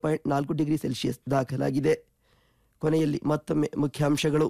Point ನಾಲ್ಕು degree Celsius ದಾಖಲಾಗಿದೆ ಕೊನೆಯಲ್ಲಿ ಮತ್ತೊಮ್ಮೆ ಮುಖ್ಯಾಂಶಗಳು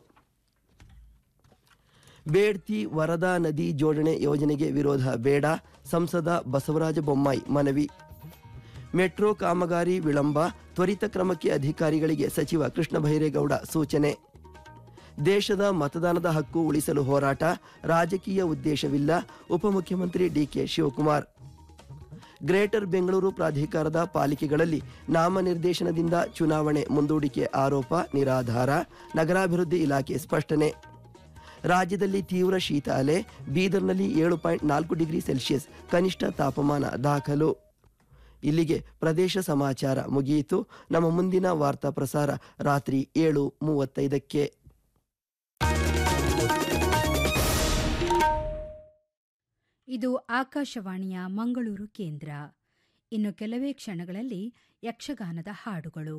ಬೇಡ್ತಿ ವರದಾ ನದಿ ಜೋಡಣೆ ಯೋಜನೆಗೆ ವಿರೋಧ ಬೇಡ ಸಂಸದ ಬಸವರಾಜ ಬೊಮ್ಮಾಯಿ ಮನವಿ ಮೆಟ್ರೋ ಕಾಮಗಾರಿ ವಿಳಂಬ ತ್ವರಿತ ಕ್ರಮಕ್ಕೆ ಅಧಿಕಾರಿಗಳಿಗೆ ಸಚಿವ ಕೃಷ್ಣ ಬೈರೇಗೌಡ ಸೂಚನೆ ದೇಶದ ಮತದಾನದ ಹಕ್ಕು ಉಳಿಸಲು ಹೋರಾಟ ರಾಜಕೀಯ ಉದ್ದೇಶವಿಲ್ಲ ಉಪಮುಖ್ಯಮಂತ್ರಿ ಡಿಕೆ ಶಿವಕುಮಾರ್ ಗ್ರೇಟರ್ ಬೆಂಗಳೂರು ಪ್ರಾಧಿಕಾರದ ಪಾಲಿಕೆಗಳಲ್ಲಿ ನಾಮನಿರ್ದೇಶನದಿಂದ ಚುನಾವಣೆ ಮುಂದೂಡಿಕೆ ಆರೋಪ ನಿರಾಧಾರ ನಗರಾಭಿವೃದ್ಧಿ ಇಲಾಖೆ ಸ್ಪಷ್ಟನೆ ರಾಜ್ಯದಲ್ಲಿ ತೀವ್ರ ಶೀತ ಅಲೆ ಬೀದರ್ನಲ್ಲಿ ಏಳು ಪಾಯಿಂಟ್ ನಾಲ್ಕು ಡಿಗ್ರಿ ಸೆಲ್ಸಿಯಸ್ ಕನಿಷ್ಠ ತಾಪಮಾನ ದಾಖಲು ಇಲ್ಲಿಗೆ ಪ್ರದೇಶ ಸಮಾಚಾರ ಮುಗಿಯಿತು ನಮ್ಮ ಮುಂದಿನ ವಾರ್ತಾ ಪ್ರಸಾರ ರಾತ್ರಿ ಏಳು ಮೂವತ್ತೈದಕ್ಕೆ ಇದು ಆಕಾಶವಾಣಿಯ ಮಂಗಳೂರು ಕೇಂದ್ರ ಇನ್ನು ಕೆಲವೇ ಕ್ಷಣಗಳಲ್ಲಿ ಯಕ್ಷಗಾನದ ಹಾಡುಗಳು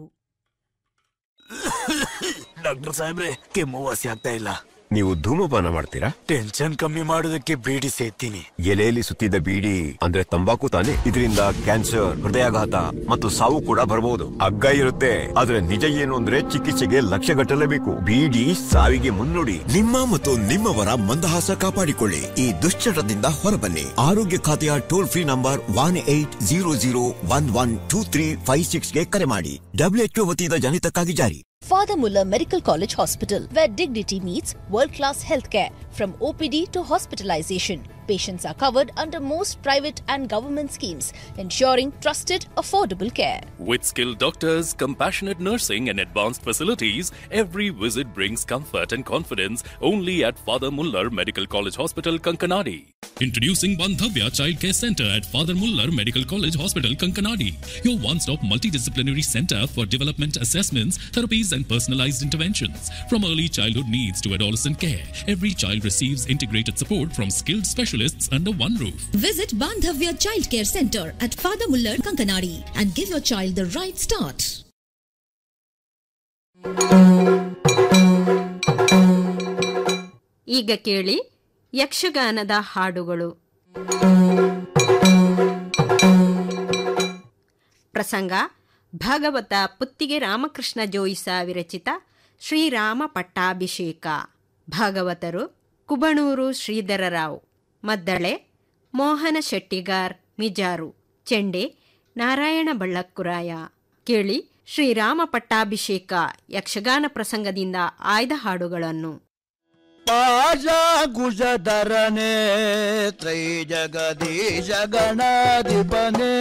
ಡಾಕ್ಟರ್ ಸಾಹೇಬ್ರೆ ಕೆಮ್ಮು ವಾಸಿ ಆಗ್ತಾ ಇಲ್ಲ ನೀವು ಧೂಮಪಾನ ಮಾಡ್ತೀರಾ ಟೆನ್ಷನ್ ಕಮ್ಮಿ ಮಾಡೋದಕ್ಕೆ ಬೀಡಿ ಸೇತೀನಿ ಎಲೆಯಲ್ಲಿ ಸುತ್ತಿದ ಬೀಡಿ ಅಂದ್ರೆ ತಂಬಾಕು ತಾನೆ ಇದರಿಂದ ಕ್ಯಾನ್ಸರ್ ಹೃದಯಾಘಾತ ಮತ್ತು ಸಾವು ಕೂಡ ಬರಬಹುದು ಅಗ್ಗ ಇರುತ್ತೆ ಆದ್ರೆ ನಿಜ ಏನು ಅಂದ್ರೆ ಚಿಕಿತ್ಸೆಗೆ ಲಕ್ಷ ಗಟ್ಟಲೇಬೇಕು ಬೀಡಿ ಸಾವಿಗೆ ಮುನ್ನುಡಿ ನಿಮ್ಮ ಮತ್ತು ನಿಮ್ಮವರ ಮಂದಹಾಸ ಕಾಪಾಡಿಕೊಳ್ಳಿ ಈ ದುಶ್ಚಟದಿಂದ ಹೊರಬನ್ನಿ ಆರೋಗ್ಯ ಖಾತೆಯ toll free number one eight zero zero one one two three five ಸಿಕ್ಸ್ಗೆ ಕರೆ ಮಾಡಿ ಡಬ್ಲ್ಯೂಎಚ್ಒ ವತಿಯಿಂದ ಜನಿತಕ್ಕಾಗಿ ಜಾರಿ Father Muller Medical College Hospital, where dignity meets world class healthcare. From OPD to hospitalization, patients are covered under most private and government schemes, ensuring trusted, affordable care. With skilled doctors, compassionate nursing, and advanced facilities, every visit brings comfort and confidence only at Father Muller Medical College Hospital, Kankanadi. Introducing Bandhavya Child Care Center at Father Muller Medical College Hospital, Kankanadi, your one stop multidisciplinary center for development assessments, therapies, and personalized interventions. From early childhood needs to adolescent care, every child receives integrated support from skilled specialists under one roof. Visit Bandhavya Child Care Center at Father Muller, Kankanadi and give your child the right start. ಈಗ ಕೇಳಿ ಯಕ್ಷಗಾನದ ಹಾಡುಗಳು ಪ್ರಸಂಗ ಭಾಗವತ ಪುತ್ತಿಗೆ ರಾಮಕೃಷ್ಣ ಜೋಯಿಸ ವಿರಚಿತ ಶ್ರೀರಾಮ ಪಟ್ಟಾಭಿಷೇಕ ಭಾಗವತರು ಕುಬಣೂರು ಶ್ರೀಧರರಾವ್ ಮದ್ದಳೆ ಮೋಹನ ಶೆಟ್ಟಿಗಾರ್ ಮಿಜಾರು ಚೆಂಡೆ ನಾರಾಯಣ ಬಳ್ಳಕ್ಕುರಾಯ ಕೇಳಿ ಶ್ರೀರಾಮ ಪಟ್ಟಾಭಿಷೇಕ ಯಕ್ಷಗಾನ ಪ್ರಸಂಗದಿಂದ ಆಯ್ದ ಹಾಡುಗಳನ್ನು ಪಾಶ ಕುಶಧರನೆ ತ್ರೈ ಜಗದೀಶ ಗಣಾಧಿಪನೆ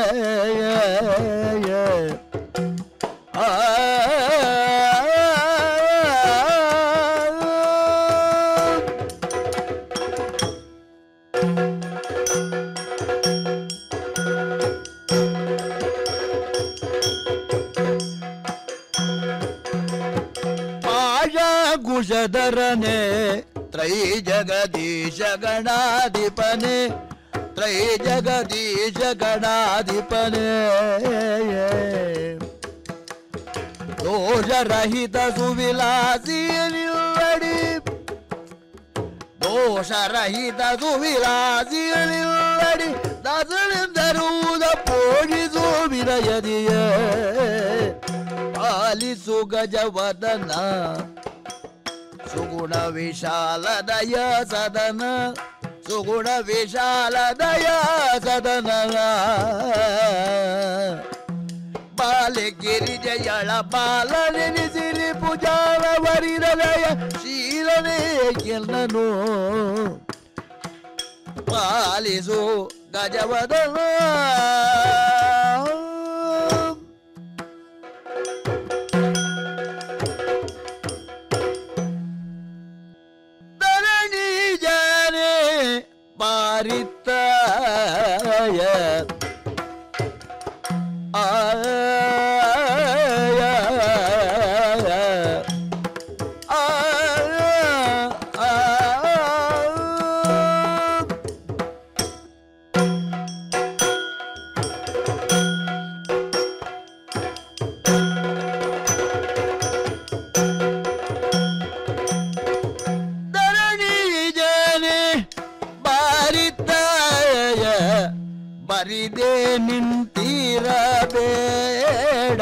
ಪಾಶ ಕುಶಧರನೆ ತ್ರೈ ಜಗದೀಶ ಗಣಾಧಿಪನೆ ತ್ರೈ ಜಗದೀಶ ಗಣಾಧಿಪನೆ ದೋಷರಹಿತ ಸುವಿಲಾಸಿ ನಿಲ್ಲಡಿ ದೋಷರಹಿತ ಸುವಿಲಾಸಿ ನಿಲ್ಲಡಿ ದಸಳೆಂದರುವುದ ಪೋಣಿಸು ವಿನಯದಿಯ ಪಾಲಿಸು ಗಜವದನ ಸುಗುಣ ವಿಶಾಲದಯ ಸದನ ಸುಗುಣ ವಿಶಾಲದಯ ಸದನ ಬಾಲೆ ಗಿರಿಜಯಳ ಬಾಲ ನೆನೆಸಿರಿ ಪೂಜಾರ ವರಿದಯ ಶೀಲನೇ ಎಲ್ಲನು ಪಾಲಿಸು ಗಜವದನ ಧರಣಿ ಜನೆ ಬಾರಿತ್ತಾಯ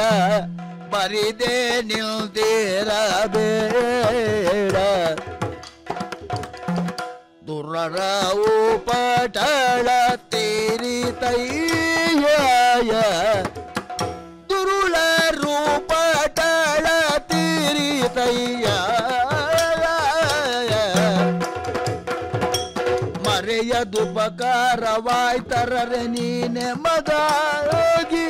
ಬರಿದೆ ನಿಲ್ದಿರಬೇಡ ದುರ್ರವು ಪಟಳ ತೀರಿತಯ್ಯ ದುರುಳ ರೂಪಟಳ ತೀರಿತಯ್ಯ ಮರೆಯದುಪಕಾರವಾಯ್ತರರೆ ನೀನೆ ಮಗಾಗಿ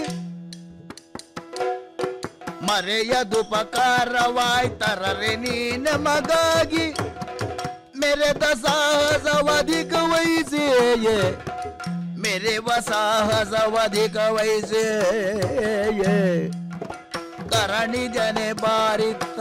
ಮರೆಯದುಪಕಾರವಾಯ್ತರರೆ ನೀನೆ ಮಗಾಗಿ ಮೆರೆದ ಸಾಹಸವಧಿಕ ವಹಿಸೇಯೇ ಮೆರೆವ ಸಾಹಸವಧಿಕ ವಹಿಸೇಯೇ ಕರಣಿ ಜನೆ ಬಾರಿತ್ತ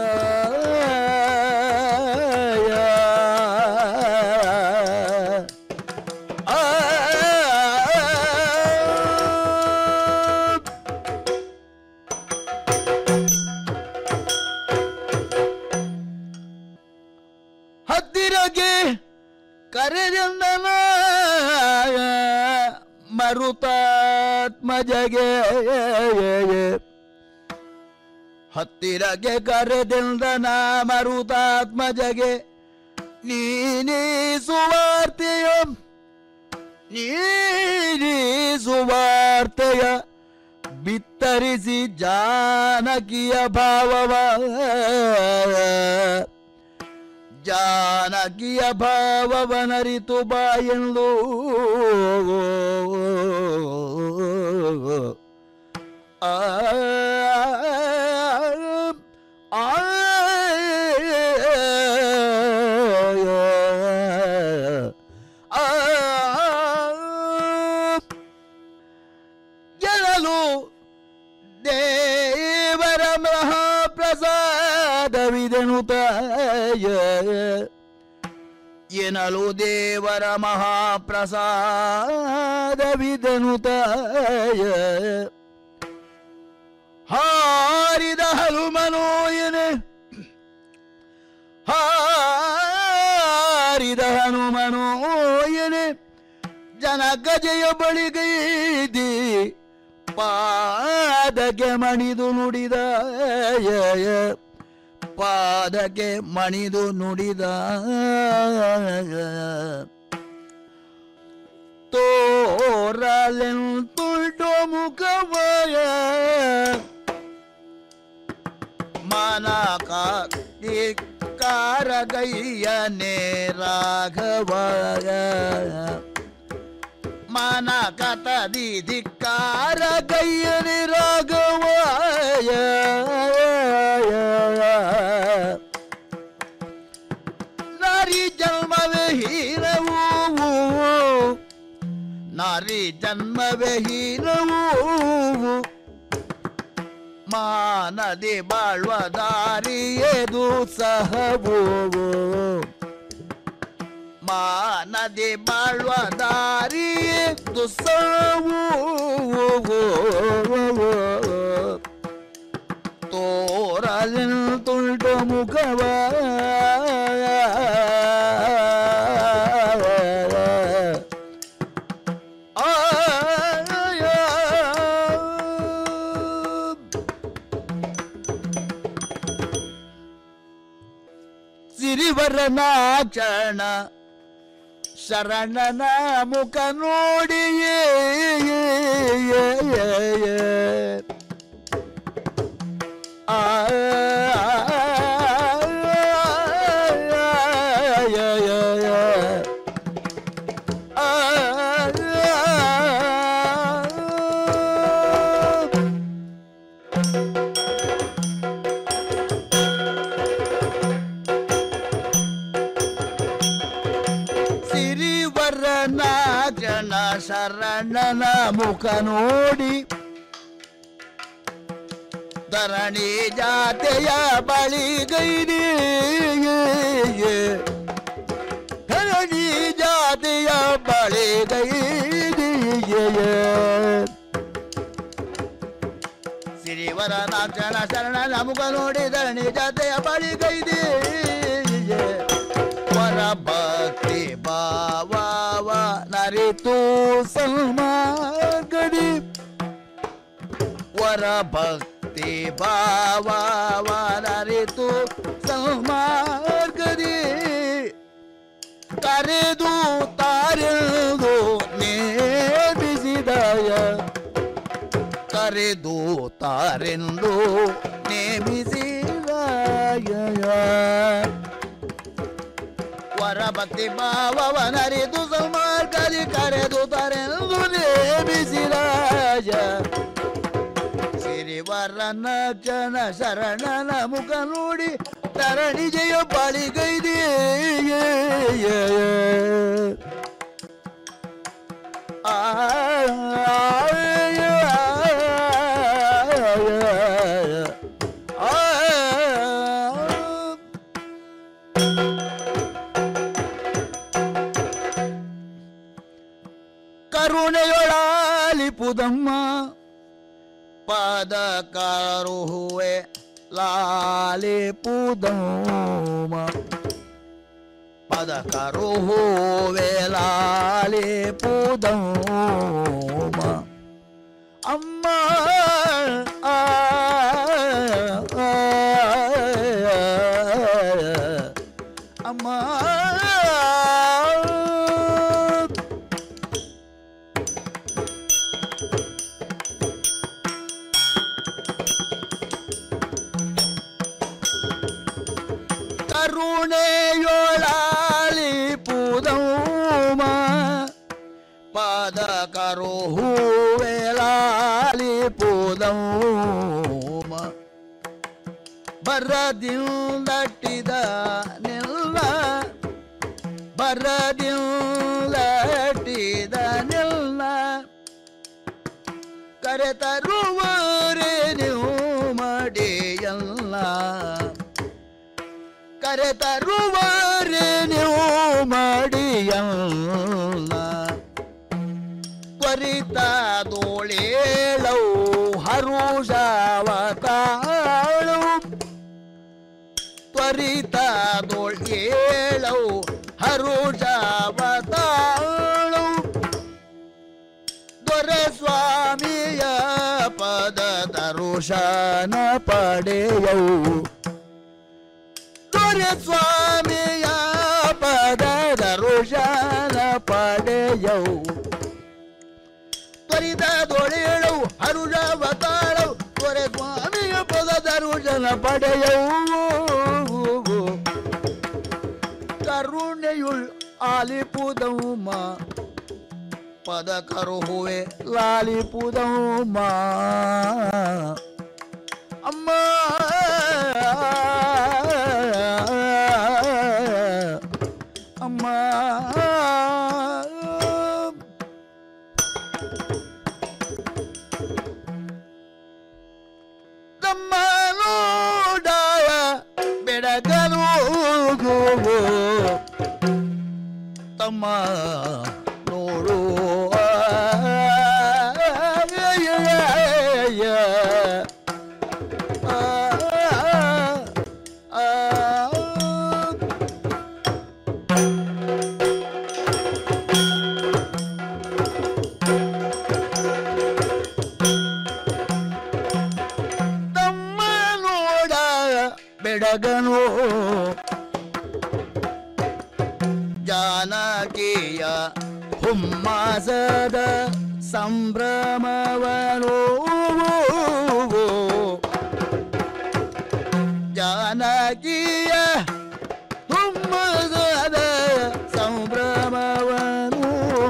ಹತ್ತಿರಗೆ ಕರೆದಂದನ ಮರುತಾತ್ಮಜಗೆ ಹತ್ತಿರಗೆ ಕರೆದೆಂದನ ಮರುತಾತ್ಮಜಗೆ ನೀನೇ ಸುವಾರ್ತೆಯ ನೀನೇ ಸುವಾರ್ತೆಯ ಬಿತ್ತರಿಸಿ ಜಾನಕಿಯ ಭಾವವ ಜಾನಕಿಯ ಭಾವವನರಿತು ಬಾಯೆಂದು ಆ ಆ ಗೆಲ್ಲಲು ದೇವರ ಮಹಾಪ್ರಸಾದವಿದನು ತಾಯ ಎನಲು ದೇವರ ಮಹಾಪ್ರಸಾದವಿದನು ತಾಯ ಹಾರಿದ ಹನುಮನೋಯನೆ ಹಾರಿದ ಹನುಮನೋಯನೆ ಜನ ಗಜೆಯ ಬಳಿಗೈದಿ ಪಾದಕ್ಕೆ ಮಣಿದು ನುಡಿದ ಪಾದಕ್ಕೆ ಮಣಿದು ನುಡಿದ ತೋರಲೆಂತುಳ್ಟು ಮುಖವಯ ಮನ ಕಾರಗಯ್ಯನೇ ರಾಘವಯ ಮನ ಕತದಿ ಧಿಕ್ಕಾರ ಗಯ್ಯನಿ ರಾಘವಾಯ ನಾರಿ ಜನ್ಮವೇ ಹೀರವು ನಾರಿ ಜನ್ಮವೇ ಹೀರವು ಮಾನದಿ ಬಾಳ್ವ ದಾರಿಯದು ಸಹವು ಮಾನದಿ ಬಾಳ್ವ ದಾರಿ ದುಸ್ಸವು ತೋರಲಿನ ತುಂಟು ಮುಖವ ಸಿರಿವರನ ಕ್ಷಣ ಶರಣನ ಮುಖ ನೋಡಿಯೇ ಆ ಸಿರಿವರನ ಜನ ಶರಣನ ಮುಖ ನೋಡಿ ಧರಣಿ ಜಾತೆಯ ಬಳಿಗೈದಿ ಧರಣಿ ಜಾತೆಯ ಬಳಿಗೈದಿ ಸಿರಿವರನ ಜನ ಶರಣನ ಮುಖ ನೋಡಿ ಧರಣಿ ಜಾತೆಯ ಬಳಿಗೈದಿ ವರ ಭಕ್ತಿ ಭಾವ ನರಿತು ಸಲ್ಮಾಗಡಿ ವರ ಭಕ್ತಿ ಸಿರಿ ಭಾವವನರಿತು ಸನ್ಮಾರ್ಗದಿ ಕರೆದು ತಾರೆದು ನೇಮಿಸಿದಯ ಕರೆದು ತಾರೆಂದು ನೇಮಿಸಿದಯ ವರಭಕ್ತಿ ಭಾವವನರಿದು ಸನ್ಮಾರ್ಗದಿ ಕರೆದು ತಾರೆಂದು ನೇಮಿಸಿದಯ ಸಿರಿವರನ ಜನ ಶರಣನ ಮುಖ ನೋಡಿ ತರಣಿ ಜಯ ಬಾಳಿಗೈದೆ ಆ ಕರುಣೆಯೊಳಾಲಿಪುದಮ್ಮ ಪಾದ ಕಾರುಹುವೆ ಲಾಲಿ ಪುದಮ ಪದ ಕರುಹುವೆ ಲಾಲಿ ಪುದಮ ಅಮ್ಮ ಆ, ಆ, ಅಮ್ಮ ಕರುಣೆಯೊಳಾಲಿ ಪುದೌಮ ಪಾದ ಕರು ಹೂವೆಲಾಲಿ ಪುದೌಮ ಬರದಿಂದಟ್ಟಿದ ನಿಲ್ಲ ಬರದಿಂದಟ್ಟಿದ ನಿಲ್ಲ ಕರೆತರುವರೆ ನೀವು ಮಡಿಯಲ್ಲ ಕರೆತರುವರೆ ನೀವು ಮಡಿಯಲ್ಲ ತ್ವರಿತ ದೋಳೇಳವು ಹರುಷಾವತಾಳು ತ್ವರಿತ ದೋಳೇಳವು ಹರುಷಾವತಾಳು ದೊರೆಸ್ವಾಮಿಯ ಪದ ತರುಷನ ಪಡೆಯವು ದೊರೆಸ್ವಾಮಿಯ ಪದ ತರುಷನ ಪಡೆಯವು ತ್ವರಿತ ದೊಳೆಯಳು ಹರುಷವತಾಳವು ದೊರೆಸ್ವಾಮಿಯ ಪದ ತರುಷನ ಪಡೆಯವು ಕರುಣೆಯುಳ್ ಆಲಿಪುದೌಮ ಪದ ಕರುಹುವೆ ಲಾಲಿಪುದೌಮ ಅಮ್ಮ ಅಮ್ಮ ತಮ್ಮ ನೋಡಾಯ ಬೆಳಗಲು ತಮ್ಮ ನೋಡು ತಮ್ಮ ನೋಡ ಬೆಳಗನು ಜಾನಕಿಯ ಹುಮ್ಮಾಸದ ಸಂಭ್ರಮವನು ಜಾನಕಿಯ ಹುಮ್ಮಸದ ಸಂಭ್ರಮವನು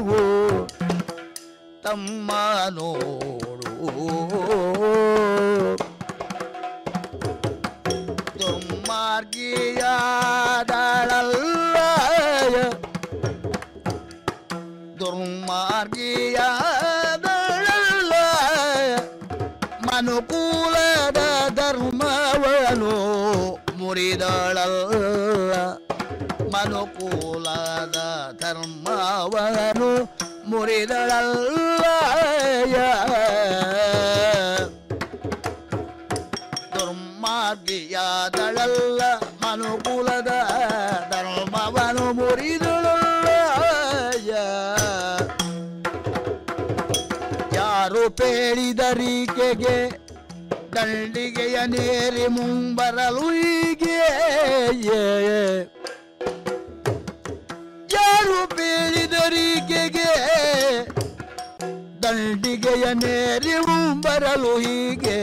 ತಮ್ಮ ನೋಡು ದುರ್ಮಾರ್ಗಿಯಾದಳಲ್ಲ ದುರ್ಮಾರ್ಗಿಯಾದಳಲ್ಲ ಮನುಕೂಲದ ಧರ್ಮವನು ಮುರಿದಳಲ್ಲ ಮನುಕೂಲದ ಧರ್ಮವನು ಮುರಿದಳಲ್ಲ ದುರ್ಮಾರ್ಗಿಯಾದಳಲ್ಲ ಮನುಕುಲದ ಧರ್ಮವನು ಮುರಿದಳಲ್ಲ ಯಾರು ಪೇಳಿದರಿಕೆಗೆ ದಂಡಿಗೆಯ ನೇರಿ ಮುಂಬರಲು ಹೀಗೆ ಯಾರು ಬೀಳಿದರಿಗೆಗೆ ದಂಡಿಗೆಯ ನೇರಿ ಮುಂಬರಲು ಹೀಗೆ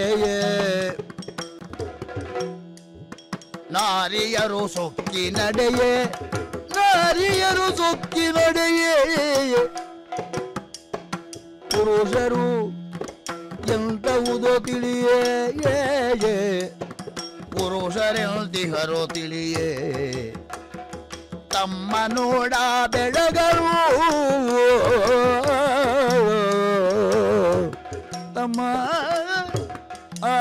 ನಾರಿಯರು ಸೊಕ್ಕಿ ನಡೆಯೇ ನಾರಿಯರು ಸೊಕ್ಕಿ ನಡೆಯೇ ಪುರುಷರು ಎಂತವುದೋ ತಿಳಿಯೇ ಏ, ಏ. ಪುರುಷರೆಂತಿಹರೋ ತಿಳಿಯೇ ತಮ್ಮ ನೋಡ ಬೆಳಗರು ತಮ್ಮ ಆ,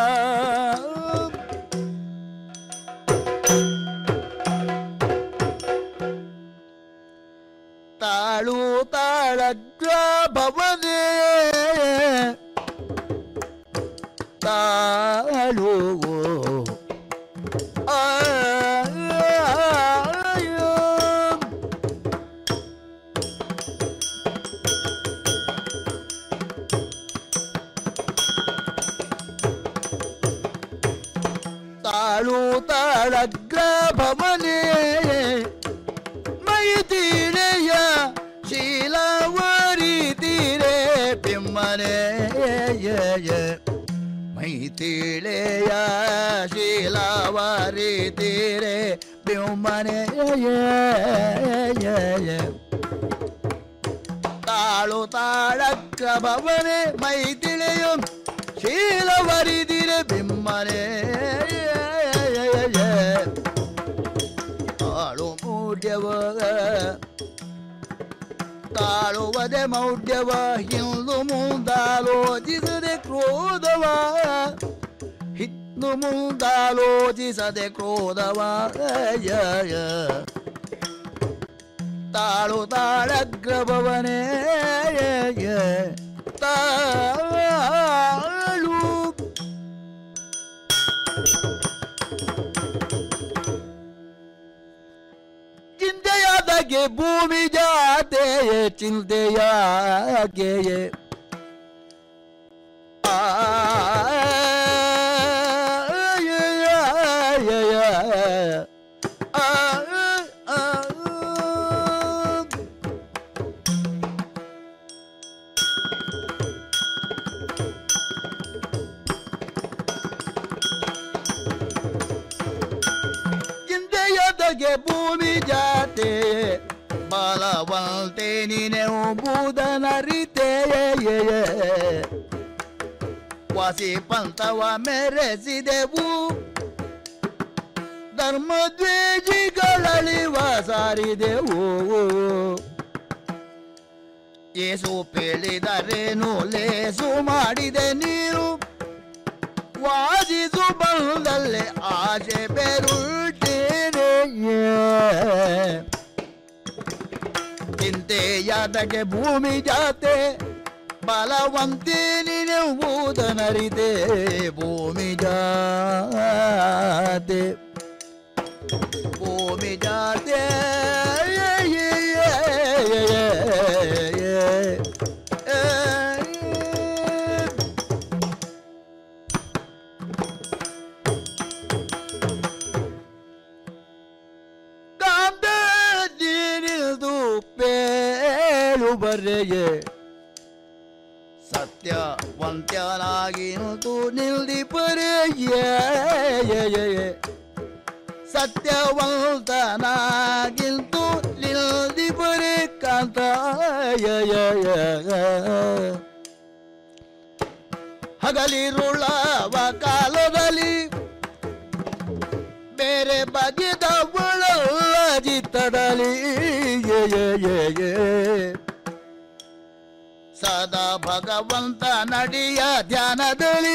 ತಾಳು ತಾಳಗ್ರ ಭವನೇ ತಾಳು ತಾಳು ತಾಳಗ್ರ ಭವನೇ ಮೈತೀಳೆಯ ಶೀಲವರಿ ತೀರೆ ಬಿಮ್ಮನೆ ಮೈತೀಳೆಯ ಶೀಲವರಿ ತೀರೆ ಬಿಮ್ಮನೆ ತಾಳು ತಾಳಕ್ಕ ಭವನೆ ಮೈತಿಳೆಯು ಶೀಲವರಿದಿರೆ ಬಿಮ್ಮನೆ ತಾಳು ಮೂಡ್ಯವ ತಾಳುವದೆ ಮೌಢ್ಯವ ಹಿಂದು ಮುಂದಾಲೋಚಿಸದೆ ಕ್ರೋಧವ ಹಿಂದು ಮುಂದಾಲೋಚಿಸದೆ ಕ್ರೋಧವ ಯ, ಯ. ತಾಳು ತಾಳಗ್ರಭವನೇ ತಾಳು ಚಿಂತೆಯಾದಗೆ ಭೂಮಿ ಜಾತೆಯೇ ಚಿಂತೆಯಾಗೆಯೇ ಆ ಚಿಂತೆಯದಗೆ ಭೂಮಿ ಜಾತೆ ಬಲವಂತೆ ನೀನೆವು ಬೂದನರಿತೆಯೇ ವಾಸಿ ಪಂಥವ ಮೆರೆಸಿದೆವು ಧರ್ಮದ್ವೇಜಿಗಳಳಿವ ಸಾರಿದೆವು ಏಸು ಪೇಳಿದರೇನು ಲೇಸು ಮಾಡಿದೆ ನೀರು ವಾದಿಸು ಬಂದಲ್ಲೇ ಆಸೆ ಬೆರುಳ್ತೇನೆ ಚಿಂತೆಯಾದಗೆ ಭೂಮಿ ಜಾತೆ ಬಲವಂತೆ ನೀನೆಂಬುದನರಿದೆ ಭೂಮಿ ಜಾತೆ ಭೂಮಿ ಜಾತೆ ಕಾಂಬೆನಿಲ್ದು ಪೇಳು ಬರೆಯೇ ಸತ್ಯವಂತ್ಯನಾಗಿ ನಿಲ್ತು ನಿಲ್ದಿ ಪರೆಯೇ ಸತ್ಯವಂತನಾಗಿಲ್ತು ನಿಲ್ದಿ ಪರೆ ಕಾಂತ ಹಗಲಿರುಳವ ಕಾಲದಲ್ಲಿ ಬೇರೆ ಬಗೆದ ಒಳಲ್ಲ ಚಿತ್ತದಲ್ಲಿ ಸದಾ ಭಗವಂತ ನಡಿಯ ಧ್ಯಾನದಲ್ಲಿ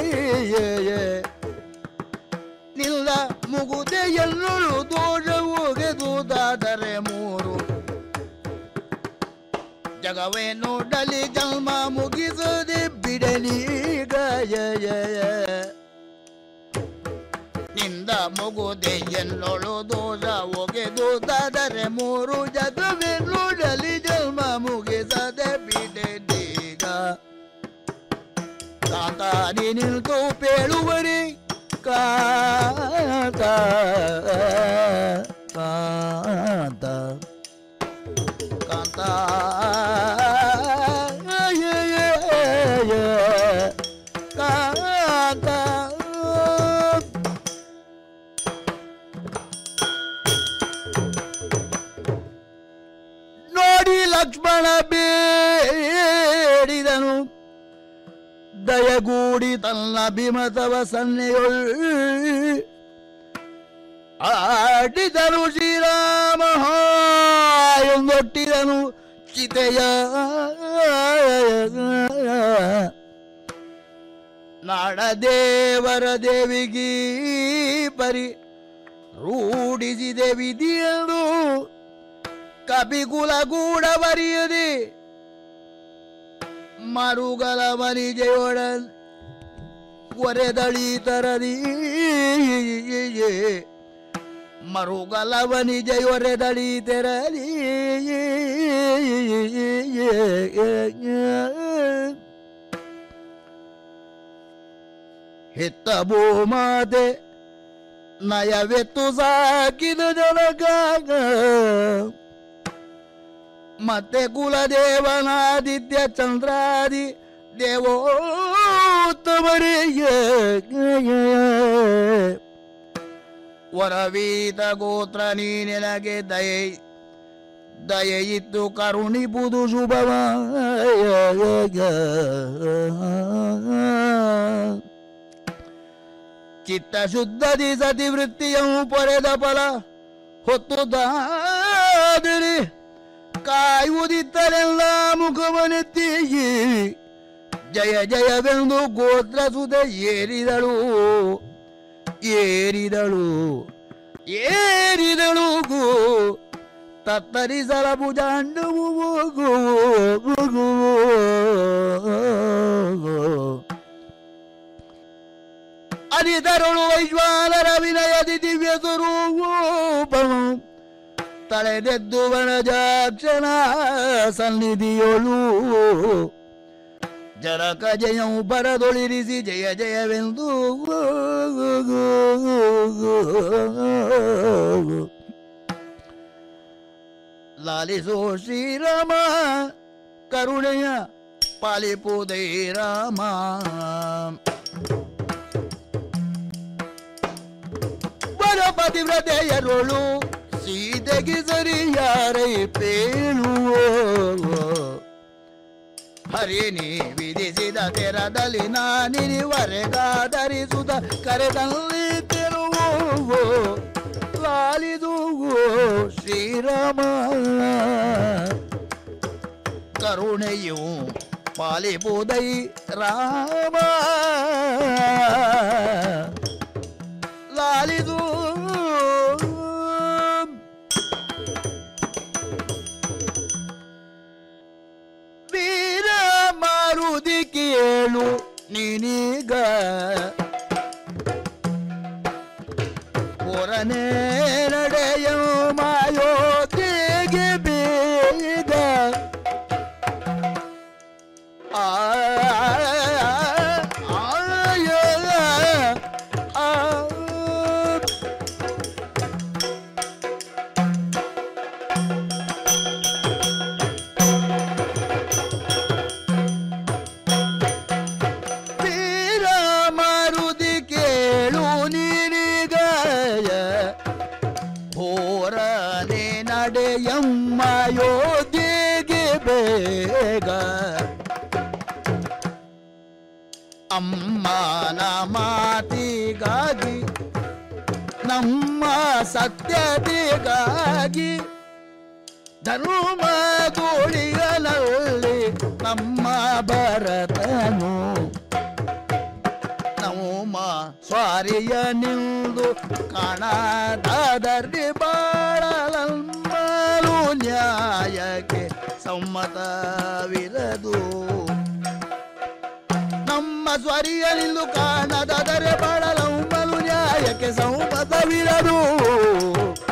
ನಿಲ್ಲ ಮುಗುದೆ ಎಲ್ಲರೂ ದೋಷ ಹೋಗೆದುದಾದರೆ ಮೂರು ಜಗವೇ ನೋಡಲಿ ಜನ್ಮ ಮುಗಿಸದೆ ಬಿಡಲಿ ಗಯ ನಿಂದ ಮುಗುದೆ ಎನ್ನೊಳು ದೋಷ ಒಗೆದುದಾದರೆ ಮೂರು ಜಗವೇ ನೋಡಲಿ ಜನ್ಮ ಮುಗಿಸದೆ ಬಿಡಲೀಗ ಕಾಂತ ಕಾದಿ ನಿಲ್ತು ಪೇಳುವರಿ ಕಾಂತ ಕಾಂತ ಕಾಂತ ಯ, ಯ, ಯ, ಕಾಂತ ನೋಡಿ ಲಕ್ಷ್ಮಣ ಬೇಡಿದನು ದಯಗೂಡಿ ತನ್ನ ಭೀಮತವ ಸನ್ನೆಯೊಳ್ ಆಡಿದನು ಶ್ರೀರಾಮ ಎಂದೊಟ್ಟಿದನು ಚಿತೆಯ ನಾಡದೇವರ ದೇವಿಗೀ ಪರಿ ರೂಢಿಸಿದೆ ವಿಧಿಯದು ಕಪಿಕುಲ ಗೂಢ ಬರೆಯದೆ ಮರುಗಲ ಮರಿಜೆಯೊಡನ್ ಒರೆದಳೀತರದಿ ಮರುಗಲ ವನಿಜೆಯೊರೆದಳಿ ತೆರಲಿ ಹೆತ್ತ ಭೂಮಾತೆ ನಯವೆತ್ತು ಸಾಕಿದ ಜನಗಾಗ ಮತ್ತೆ ಕುಲದೇವನಾದಿತ್ಯ ಚಂದ್ರಾದಿ ದೇವೋತ್ತಮರಿಗೆ ವರವೀತ ಗೋತ್ರ ನೀನೆನಗೆ ದಯೆ ದಯೆ ಇತ್ತು ಕರುಣಿಬುದು ಶುಭವ ಚಿತ್ತ ಶುದ್ಧದಿ ಸತಿ ವೃತ್ತಿಯವು ಪೊರೆದ ಫಲ ಹೊತ್ತು ದಾದಿರಿ ಕಾಯುವುದಿತ್ತರೆಲ್ಲ ಮುಖವನೆತ್ತಿ ಜಯ ಜಯವೆಂದು ಗೋತ್ರ ಸುತ ಏರಿದಳು ಏರಿದಳು ಏರಿದಳು ಗೋ ತತ್ತರಿಸಲ ಭುಜಾಂಡವು ಅದಿತರುಳು ವೈಶ್ವಾನರ ವಿನಯದಿ ದಿವ್ಯ ಸ್ವರೂಪನು ತಳೆದೆದ್ದು ವನಜಾಕ್ಷಣ ಸನ್ನಿಧಿಯೊಳು ಜರಕ ಜಯವು ಬರದೊಳಿರಿಸಿ ಜಯ ಜಯವೆಂದು ಲಾಲಿಸೋ ಶ್ರೀರಾಮ ಕರುಣೆಯ ಪಾಲಿಪುದೈ ರಾಮ ವರ ಪತಿವ್ರತೆಯರೊಳು ಸೀತೆಗೆ ಸರಿಯಾರೈ ಪೇಳುವೋ ಹರಿ ನೀ ವಿಧಿಸಿದ ತೆರದಲ್ಲಿ ನಾನಿವರೆಗಾಧರಿಸುತ್ತ ಕರೆದಲ್ಲಿ ತೆರುವೋ ಲಾಲಿದುವೋ ಶ್ರೀರಾಮ ಕರುಣೆಯು ಪಾಲಿಪುದೈ ರಾಮ ಲಾಲಿದು ವೀರ ಮಾರುದಿ ಕೇಳು ನೀನೀಗ ಪುರನೇ ನಡೆಯೋ ಮಾಯೋತಿಗೆ ಬೇಗ ಆ ಆಯ ಆ ವೀರ ಮಾರುತಿ ಕೇಳು ನೀರಿಗಾಯ ಹೋರನೆ ನಡೆಯಮ್ಮ ಯೋಗಿಗೆ ಬೇಗ ಅಮ್ಮನ ಮಾತಿಗಾಗಿ ನಮ್ಮ ಸತ್ಯತೆಗಾಗಿ ಧರ್ಮ ಗೋಳಿಗಳಲ್ಲಿ ನಮ್ಮ ಭರತನು ನಮ್ಮ ಸ್ವಾರಿಯ ನಿಂದು ಕಾಣದಾದರಿ ಬಾಳಲಮ್ಮಲು ನ್ಯಾಯಕ್ಕೆ ಸಮ್ಮತವಿರದು ನಮ್ಮ ಸ್ವರಿಯ ನಿಂದು ಕಾಣದಾದರೆ ಬಾಳಲಮ್ಮಲು ನ್ಯಾಯಕ್ಕೆ ಸಮ್ಮತವಿರದು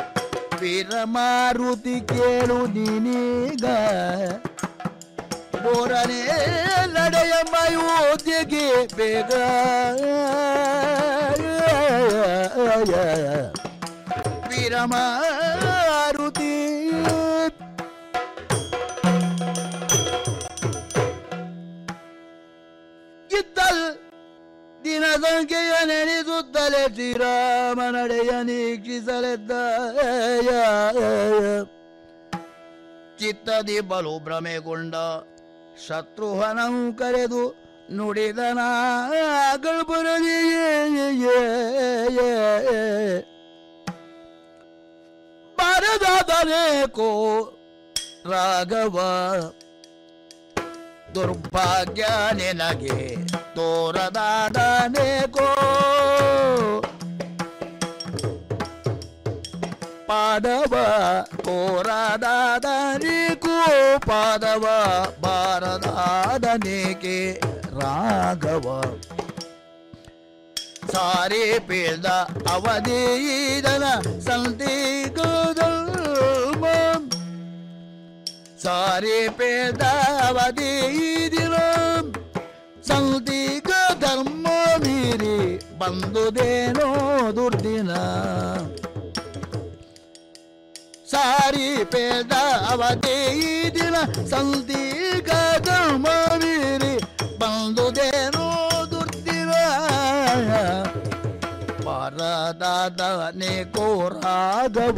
ವೀರ ಮಾರುತಿ ಕೇಳು ನೀನೀಗ ಓರನೆ ನಡೆಯಮ್ಮ ಓದಿಗೆ ಬೇಗ ವೀರಮಾರುತಿ ಇದ್ದಲ್ ದಿನ ಸಂಖ್ಯೆಯ ನೆನೆಸುತ್ತಲೇ ಶ್ರೀರಾಮ ನಡೆಯ ನೀಕ್ಷಿಸಲೆದ್ದ ಚಿತ್ತದಿ ಬಲು ಭ್ರಮೆಗೊಂಡ ಶತ್ರುಹನಂ ಕರೆದು ನುಡಿದನ ಬಾರದಾದನೇಕೋ ರಾಘವ ದುರ್ಭಾಗ್ಯ ನಿನಗೆ ತೋರದಾದನೇಕೋ ಪಾದವ ತೋರದಾದನೇಕೋ ಪಾದವ ಬಾರದಾದನೇಕೆ ರಾಘವ ಸಾರಿ ಪೀಳ್ದ ಅವಧೀದನ ಸಂದಿಗೋದಲ್ಮ ಸಾರಿ ಪೇದ ಅವಧೀದಿನ ಸಂದಿಗ ಧರ್ಮ ಮೀರಿ ಬಂದುದೇನೋ ದುರ್ದಿನ ಸಾರಿ ಪೇದ ಅವಧೀದಿನ ಸಂದಿಗ ಧರ್ಮ ಮೀರಿ ಬಂದುದೇನೋ ದುರ್ದಿನ ಪರದಾದನೆ ಕೋರಾಗವ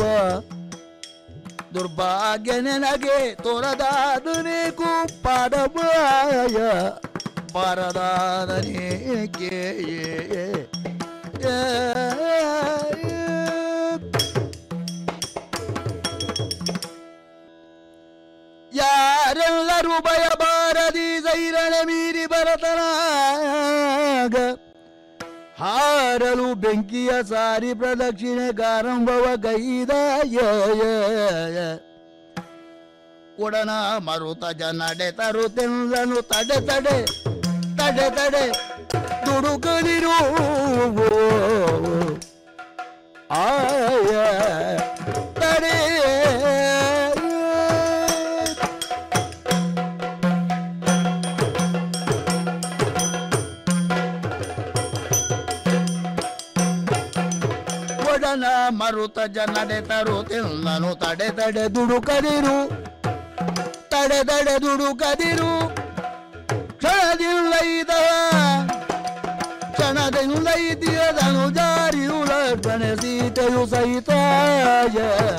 ದುರ್ಭಾಗ್ಯ ನನಗೆ ತೋರದಾದನೆ ಕುಪ್ಪಡಬಾಯ ಪರದಾದನೇಕೆ ಯಾರೆಲ್ಲರೂ ಭಯಬಾರದಿ ಸೈರಣ ಮೀರಿ ಬರತನಾಗ ಹಾರಲು ಬೆಂಕಿಯ ಸಾರಿ ಪ್ರದಕ್ಷಿಣೆ ಗಾರಂಭವ ಗೈದ ಕೊಡನ ಮರುತ ಜನಡೆ ತರುತ್ತೆಂದನು ತಡೆ ತಡೆ ತಡೆ ತಡೆ ದುಡುಕದಿರು ಆಯ ತಡೆ ಒಡನ ಮರುತ ಜನಡೆ ತರುತ್ತಿಲ್ಲನು ತಡೆ ತಡೆ ದುಡುಕದಿರು ತಡೆ ತಡೆ ದುಡುಕದಿರು ಕ್ಷಣದಿಲ್ಲ ಇದ ಕ್ಷಣದಿಂದ ಇದ್ದಿಯದನು ಜಾರಿಯುಳ ಗಣಸೀತೆಯು ಸಹಿತಾಯ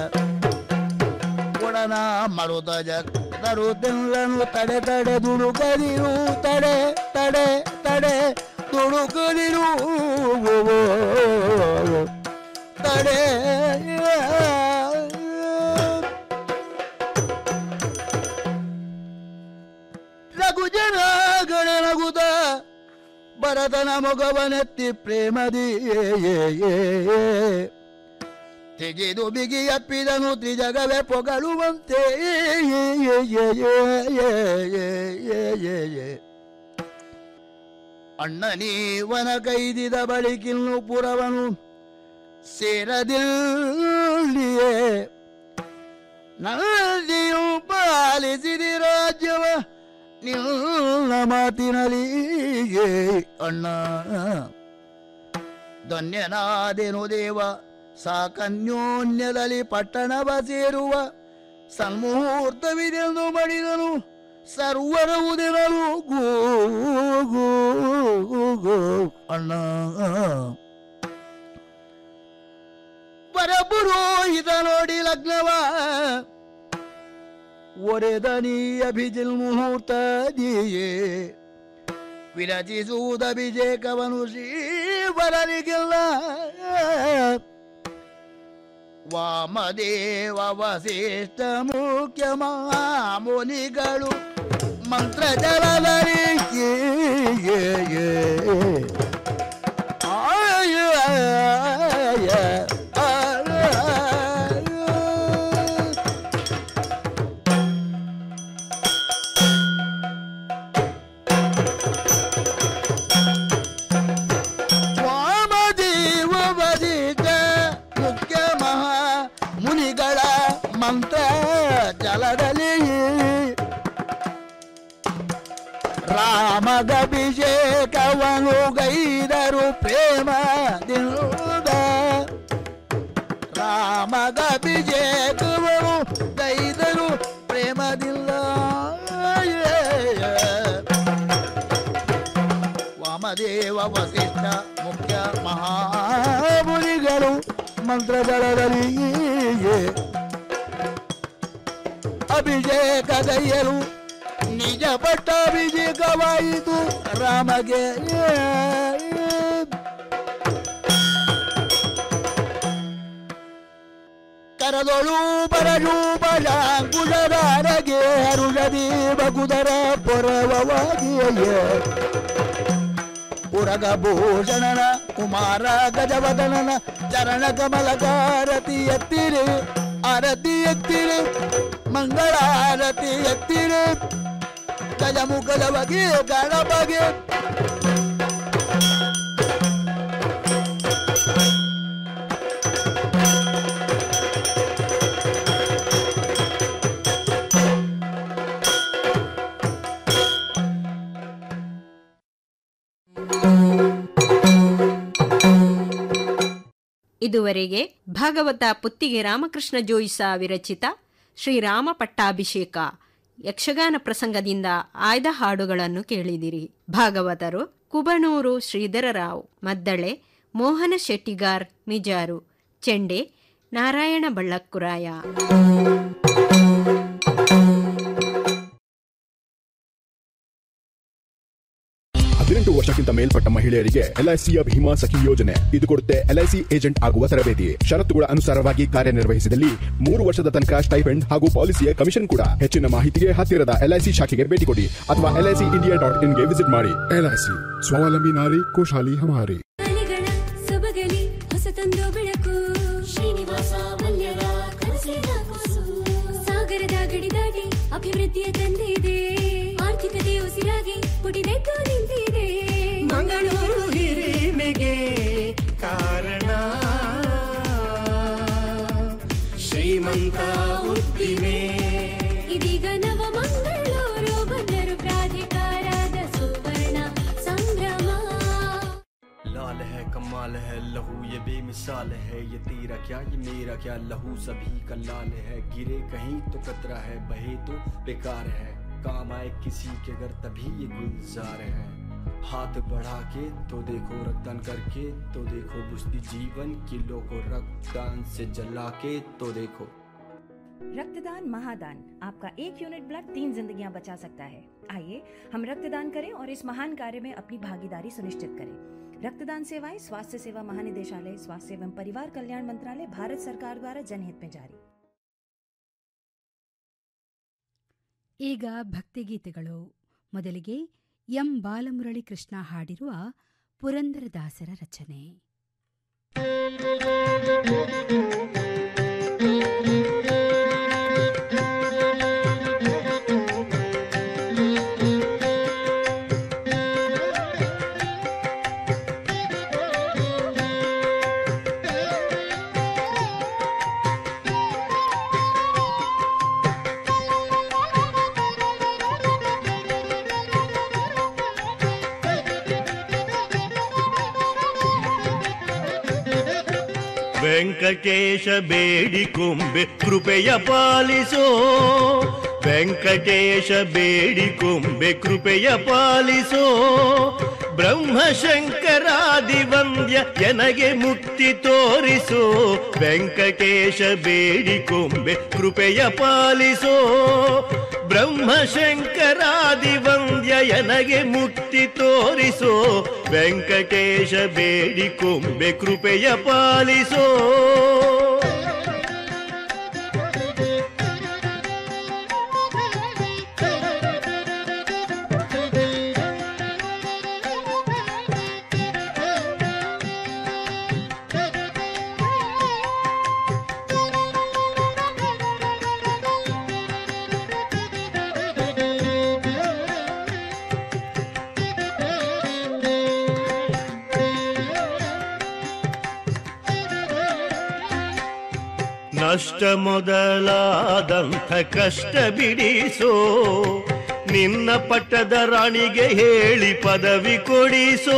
ಒಡನ ಮರುತ ಜ ತರುತ್ತಿಲ್ಲನು ತಡೆ ತಡೆ ದುಡುಕದಿರು ತಡೆ ತಡೆ ತಡೆ ದುಡುಕದಿರು ತಡೆ ರಘು ಜನ ಗಣನಗುದ ಭರತನ ಮೊಗವನೆತ್ತಿ ಪ್ರೇಮದಿ ತೆಗೆದು ಬಿಗಿ ಅಪ್ಪಿದನು ತ್ರಿಜಗವೇ ಪೊಗಳುವಂತೆ ಅಣ್ಣ ನೀವನ ಕೈದಿದ ಬಳಿಕಿನ್ನು ಪುರವನು ಸೇರದಿಲ್ಲಿಯೇ ನಂದಿಯು ಪಾಲಿಸಿದಿ ರಾಜ್ಯವ ನಿನ್ನ ಮಾತಿನಲ್ಲಿಯೇ ಅಣ್ಣ ಧನ್ಯನಾದೆನು ದೇವ ಸಾಕನ್ಯೋನ್ಯದಲ್ಲಿ ಪಟ್ಟಣವ ಸೇರುವ ಸನ್ಮುಹೂರ್ತವಿದೆಂದು ಮಾಡಿದನು ಸರ್ವರವುದಿರಲು ಗೋ ಗೋ ಗೋ ಅಣ್ಣ ಪರಪುರೋಹಿತ ನೋಡಿ ಲಗ್ನವ ಒರೆದ ನೀ ಅಭಿಜಿಲ್ ಮುಹೂರ್ತ ದಿಯೇ ವಿರಚಿಸುವುದ ಅಭಿಷೇಕವನು ಶ್ರೀವರನಿಗಿಲ್ಲ ವಾಮದೇವ ವಸಿಷ್ಠ ಮುಖ್ಯ ಮುನಿಗಳು ಮಂತ್ರ ಜಲಧರಿ ಆಯ ವಾಮದೇವ ವಸಿಷ್ಠ ಮುಖ್ಯ ಮಹಾ ಮುನಿಗಳ ಮಂತ್ರ ಜಲದಲ್ಲಿ ರಾಮಗಭಿಷೇಕವನು ಗೈದರು ಪ್ರೇಮದಿಂದ ರಾಮಗಭಿಷೇಕವನು ಗೈದರು ಪ್ರೇಮದಿಂದ ವಾಮದೇವ ವಸಿಷ್ಠ ಮುಖ್ಯ ಮಹಾಮುನಿಗಳು ಮಂತ್ರದಳದಲ್ಲಿ ಅಭಿಷೇಕ ಗೈಯರು ನಿಜ ಪಟ್ಟಾಭಿಷೇಕವಾಯಿತು ರಾಮಗೆ ಕರದೊಳು ಪರರೂಪಜಾಂಕುಶಧಾರಗೆ ಹರುಷದಿ ಬಗುದರ ಪೊರವವಾಗಿಯೇ ಉರಗಭೂಷಣನ ಕುಮಾರ ಗಜವದನನ ಚರಣ ಕಮಲಕಾರತಿ ಎತ್ತಿರಿ ಆರತಿ ಎತ್ತಿರಿ ಮಂಗಳಾರತಿ ಎತ್ತಿರಿ ಗಜಮುಖದ ಬಗೆ ಗಣಪಗೆ ಇದುವರೆಗೆ ಭಾಗವತ ಪುತ್ತಿಗೆ ರಾಮಕೃಷ್ಣ ಜೋಯಿಸ ವಿರಚಿತ ಶ್ರೀರಾಮ ಪಟ್ಟಾಭಿಷೇಕ ಯಕ್ಷಗಾನ ಪ್ರಸಂಗದಿಂದ ಆಯ್ದ ಹಾಡುಗಳನ್ನು ಕೇಳಿದಿರಿ ಭಾಗವತರು ಕುಬಣೂರು ಶ್ರೀಧರರಾವ್ ಮದ್ದಳೆ ಮೋಹನ ಶೆಟ್ಟಿಗಾರ್ ಮಿಜಾರು ಚೆಂಡೆ ನಾರಾಯಣ ಬಳ್ಳಕ್ಕುರಾಯ ಹದಿನೆಂಟು ವರ್ಷಕ್ಕಿಂತ ಮೇಲ್ಪಟ್ಟ ಮಹಿಳೆಯರಿಗೆ ಎಲ್ಐಸಿಯ ಭೀಮಾ ಸಖಿ ಯೋಜನೆ ಇದು ಕೊಡುತ್ತೆ ಎಲ್ಐಸಿ ಏಜೆಂಟ್ ಆಗುವ ತರಬೇತಿ ಷರತ್ತುಗಳ ಅನುಸಾರವಾಗಿ ಕಾರ್ಯನಿರ್ವಹಿಸಿದಲ್ಲಿ ಮೂರು ವರ್ಷದ ತನಕ ಸ್ಟೈಪೆಂಡ್ ಹಾಗೂ ಪಾಲಿಸಿಯ ಕಮಿಷನ್ ಕೂಡ ಹೆಚ್ಚಿನ ಮಾಹಿತಿಗೆ ಹತ್ತಿರದ ಎಲ್ಐಸಿ ಶಾಖೆಗೆ ಭೇಟಿ ಕೊಡಿ ಅಥವಾ ಎಲ್ಐಸಿ ಇಂಡಿಯಾ ಡಾಟ್ ಇನ್ಗೆ ವಿಸಿಟ್ ಮಾಡಿ ಎಲ್ಐಸಿ ಸ್ವಾವಲಂಬಿ ನಾರಿ ಖುಷಾಲಿ ಹಮಾರಿ ಮನೆಗಳ ಸೊಬಗಲಿ ಹೊಸತೊಂದು ಬೆಳಕು ಶ್ರೀನಿವಾಸ ಮಲ್ಯರ ಕನಸಿನ ಕೂಸು ಸಾಗರದ ಗಡಿ ದಾಟಿ ಅಭಿವೃದ್ಧಿಯ ತಂದಿದೆ ಆರ್ಥಿಕತೆ ಉಸಿರಾಗಿ ಪುಟಿದೆದ್ದು ನಿಂತಿದೆ ಮಂಗಳೂರು ಹಿರಿಮೆಗೆ ಕಾರಣ ಶ್ರೀಮಂತ ಉದ್ದಿಮೆ ಇದೀಗ ನವ ಮಂಗಳೂರು ಬಂದರು ಪ್ರಾಧಿಕಾರದ ಸುವರ್ಣ ಸಂಭ್ರಮ लाल है कमाल है लहू ये बेमिसाल है ये तेरा क्या ये मेरा क्या लहू सभी का लाल है गिरे कहीं तो कतरा है बहे तो बेकार है काम आए किसी के घर तभी ये गुलजार है हाथ बढ़ा के तो देखो रक्तदान करके तो देखो बुझती जीवन किलो को रक्तदान से जला के तो देखो रक्तदान महादान आपका एक यूनिट ब्लड तीन जिंदगियां बचा सकता है आइए हम रक्तदान करें और इस महान कार्य में अपनी भागीदारी सुनिश्चित करें रक्तदान सेवाएं स्वास्थ्य सेवा महानिदेशालय स्वास्थ्य एवं परिवार कल्याण मंत्रालय भारत सरकार द्वारा जनहित में जारी ಈಗ ಭಕ್ತಿಗೀತೆಗಳು ಮೊದಲಿಗೆ ಎಂ ಬಾಲಮುರಳಿ ಕೃಷ್ಣ ಹಾಡಿರುವ ಪುರಂದರದಾಸರ ರಚನೆ ವೆಂಕಟೇಶ ಬೇಡಿಕೊಂಬೆ ಕೃಪೆಯ ಪಾಲಿಸೋ ವೆಂಕಟೇಶ ಬೇಡಿಕೊಂಬೆ ಕೃಪೆಯ ಪಾಲಿಸೋ ಬ್ರಹ್ಮಶಂಕರಾದಿ ವಂದ್ಯ ಎನಗೆ ಮುಕ್ತಿ ತೋರಿಸೋ ವೆಂಕಟೇಶ ಬೇಡಿಕೊಂಬೆ ಕೃಪೆಯ ಪಾಲಿಸೋ ಬ್ರಹ್ಮಶಂಕರಾದಿ ವಂದ್ಯ ಎನಗೆ ಮುಕ್ತಿ ತೋರಿಸೋ ವೆಂಕಟೇಶ ಬೇಡಿಕೊಂಬೆ ಕೃಪೆಯ ಪಾಲಿಸೋ ನಷ್ಟ ಮೊದಲಾದಂಥ ಕಷ್ಟ ಬಿಡಿಸೋ ನಿನ್ನ ಪಟ್ಟದ ರಾಣಿಗೆ ಹೇಳಿ ಪದವಿ ಕೊಡಿಸೋ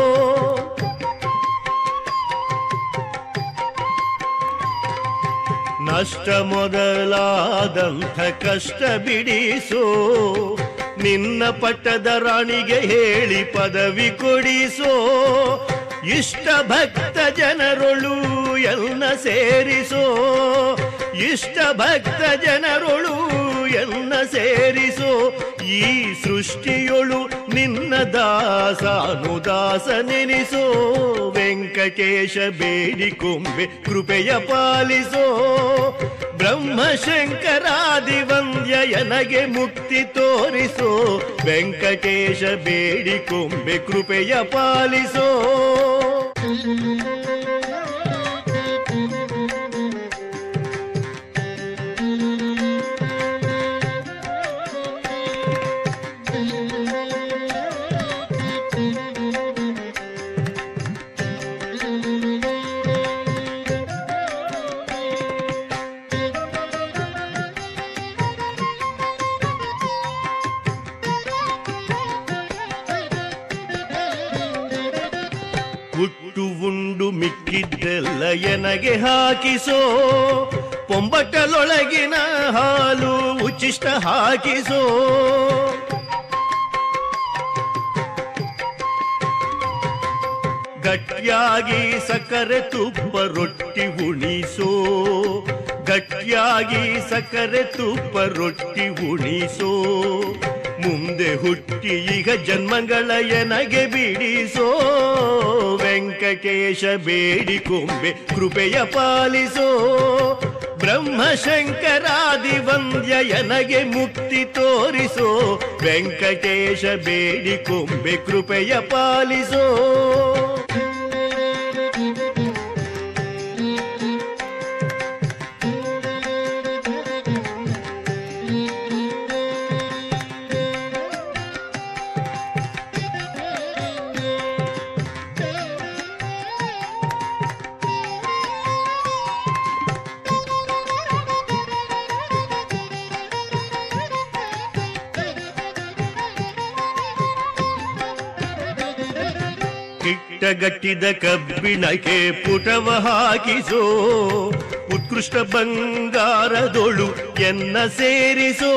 ನಷ್ಟ ಮೊದಲಾದಂಥ ಕಷ್ಟ ಬಿಡಿಸೋ ನಿನ್ನ ಪಟ್ಟದ ರಾಣಿಗೆ ಹೇಳಿ ಪದವಿ ಕೊಡಿಸೋ ಇಷ್ಟ ಭಕ್ತ ಜನರೊಳು ಎನ್ನ ಸೇರಿಸೋ ಇಷ್ಟ ಭಕ್ತ ಜನರೊಳು ಎನ್ನ ಸೇರಿಸೋ ಈ ಸೃಷ್ಟಿಯೊಳು ನಿನ್ನ ದಾಸಾನುದಾಸ ನೆನೆಸೋ ವೆಂಕಟೇಶ ಬೇಡಿಕೊಂಬೆ ಕೃಪೆಯ ಪಾಲಿಸೋ ಬ್ರಹ್ಮಶಂಕರಾದಿ ವಂದ್ಯ ಎನಗೆ ಮುಕ್ತಿ ತೋರಿಸೋ ವೆಂಕಟೇಶ ಬೇಡಿಕೊಂಬೆ ಕೃಪೆಯ ಪಾಲಿಸೋ ಹುಟ್ಟು ಉಂಡು ಮಿಕ್ಕಿದ್ದೆಲ್ಲ ಎನಗೆ ಹಾಕಿಸೋ ಪೊಂಬಟ್ಟಲೊಳಗಿನ ಹಾಲು ಉಚ್ಚಿಷ್ಟ ಹಾಕಿಸೋ ಗಟ್ಟಿಯಾಗಿ ಸಕ್ಕರೆ ತುಪ್ಪ ರೊಟ್ಟಿ ಉಣಿಸೋ ಗಟ್ಟಿಯಾಗಿ ಸಕ್ಕರೆ ತುಪ್ಪ ರೊಟ್ಟಿ ಉಣಿಸೋ ಮುಂದೆ ಹುಟ್ಟಿ ಈಗ ಜನ್ಮಗಳ ಎನಗೆ ಬಿಡಿಸೋ ವೆಂಕಟೇಶ ಬೇಡಿಕೊಂಬೆ ಕೃಪೆಯ ಪಾಲಿಸೋ ಬ್ರಹ್ಮಶಂಕರಾದಿ ವಂದ್ಯ ಎನಗೆ ಮುಕ್ತಿ ತೋರಿಸೋ ವೆಂಕಟೇಶ ಬೇಡಿಕೊಂಬೆ ಕೃಪೆಯ ಪಾಲಿಸೋ ಕಿಟ್ಟಗಟ್ಟಿದ ಕಬ್ಬಿಣಕ್ಕೆ ಪುಟವ ಹಾಕಿಸೋ ಉತ್ಕೃಷ್ಟ ಬಂಗಾರದೊಳು ಎನ್ನ ಸೇರಿಸೋ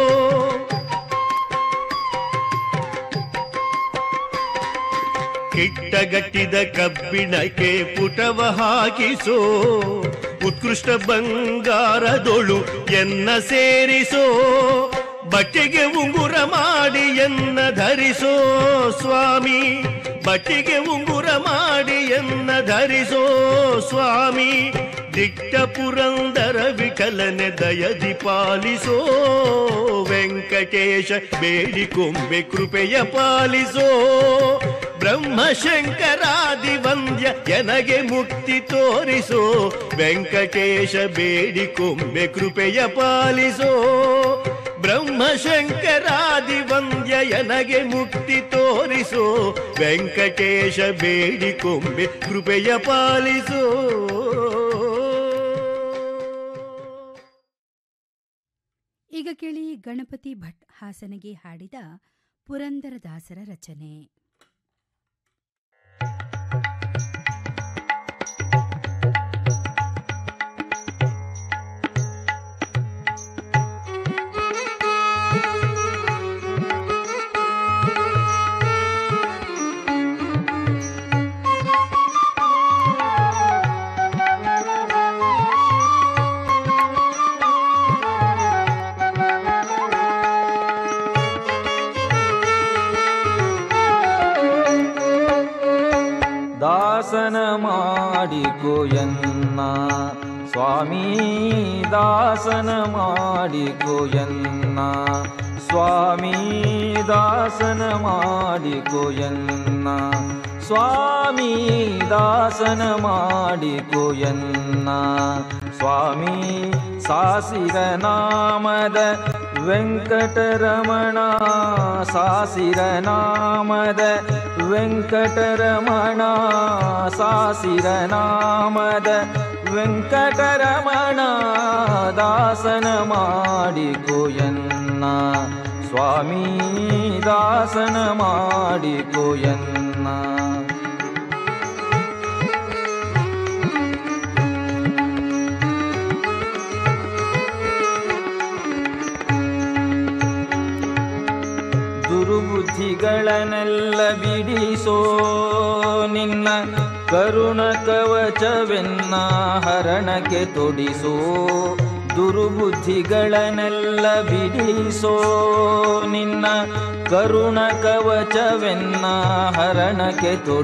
ಕಿಟ್ಟಗಟ್ಟಿದ ಕಬ್ಬಿಣಕ್ಕೆ ಪುಟವ ಹಾಕಿಸೋ ಉತ್ಕೃಷ್ಟ ಬಂಗಾರದೊಳು ಎನ್ನ ಸೇರಿಸೋ ಬಟ್ಟೆಗೆ ಉಂಗುರ ಮಾಡಿ ಎನ್ನ ಧರಿಸೋ ಸ್ವಾಮಿ ಬಟ್ಟಿಗೆ ಉಂಗುರ ಮಾಡಿ ಎನ್ನ ಧರಿಸೋ ಸ್ವಾಮಿ ದಿಟ್ಟ ಪುರಂದರ ವಿಕಲನೆ ದಯದಿ ಪಾಲಿಸೋ ವೆಂಕಟೇಶ ಬೇಡಿಕೊಂಬೆ ಕೃಪೆಯ ಪಾಲಿಸೋ ಬ್ರಹ್ಮಶಂಕರಾದಿ ವಂದ್ಯ ಎನಗೆ ಮುಕ್ತಿ ತೋರಿಸೋ ವೆಂಕಟೇಶ ಬೇಡಿಕೊಂಬೆ ಕೃಪೆಯ ಪಾಲಿಸೋ ಬ್ರಹ್ಮಶಂಕರಾದಿ ವಂದ್ಯ ಎನಗೆ ಮುಕ್ತಿ ತೋರಿಸೋ ವೆಂಕಟೇಶ ಬೇಡಿಕೊಂಬೆ ಕೃಪೆಯ ಪಾಲಿಸೋ ಈಗ ಕೇಳಿ ಗಣಪತಿ ಭಟ್ ಹಾಸನಗೆ ಹಾಡಿದ ಪುರಂದರದಾಸರ ರಚನೆ ದಾಸನ ಮಾಡಿಕೊಯನ್ನ ಸ್ವಾಮಿ ದಾಸನ ಮಾಡಿಕೊಯನ್ನ ಸ್ವಾಮಿ ದಾಸನ ಮಾಡಿಕೊಯನ್ನ ಸ್ವಾಮಿ ದಾಸನ ಮಾಡಿಕೊಯನ್ನ ಸ್ವಾಮಿ ಸಾಸಿರ ನಾಮದ ವೆಂಕಟರಮಣ ಸಾಸಿರ ನಾಮದ ವೆಂಕಟರಮಣ ಸಾಸಿರ ನಾಮದ ವೆಂಕಟರಮಣ ದಾಸನ ಮಾಡಿಕೊಯನ್ನ ಸ್ವಾಮಿ ದಾಸನ ಮಾಡಿಕೊಯನ್ನ ದುರ್ಬುದ್ಧಿಗಳನ್ನೆಲ್ಲ ಬಿಡಿಸೋ ನಿನ್ನ ಕರುಣ ಕವಚವೆನ್ನ ಹರಣಕ್ಕೆ ತೊಡಿಸೋ ದುರ್ಬುದ್ಧಿಗಳನ್ನೆಲ್ಲ ಬಿಡಿಸೋ ನಿನ್ನ ಕರುಣ ಕವಚವೆನ್ನ ಹರಣಕ್ಕೆ ತೊಡಿ